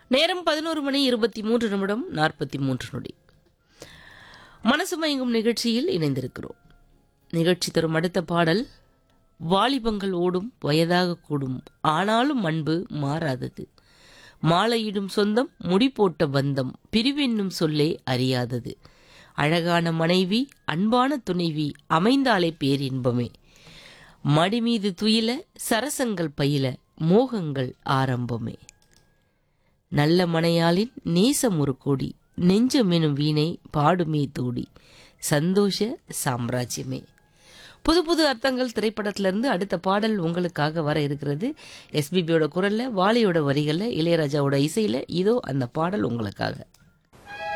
நேரம் பதினோரு மணி இருபத்தி மூன்று நிமிடம் நாற்பத்தி மூன்று நொடி மனசு மயங்கும் நிகழ்ச்சியில் இணைந்திருக்கிறோம் நிகழ்ச்சி தரும் அடுத்த பாடல் வாலிபங்கள் ஓடும் வயதாக கூடும் ஆனாலும் அன்பு மாறாதது மாலையிடும் சொந்தம் முடி போட்ட பந்தம் பிரிவென்னும் சொல்லே அறியாதது அழகான மனைவி அன்பான துணைவி அமைந்தாலே பேரின்பமே மடி மீது துயில சரசங்கள் பயில மோகங்கள் ஆரம்பமே நல்ல மனையாளின் நேசம் ஒரு கோடி நெஞ்சமெனும் வீணை பாடுமே தூடி சந்தோஷ சாம்ராஜ்யமே புது புது அர்த்தங்கள் திரைப்படத்திலிருந்து அடுத்த பாடல் உங்களுக்காக வர இருக்கிறது எஸ்பிபியோட குரல்ல வாலியோட வரிகள்ல இளையராஜாவோட இசையில இதோ அந்த பாடல் உங்களுக்காக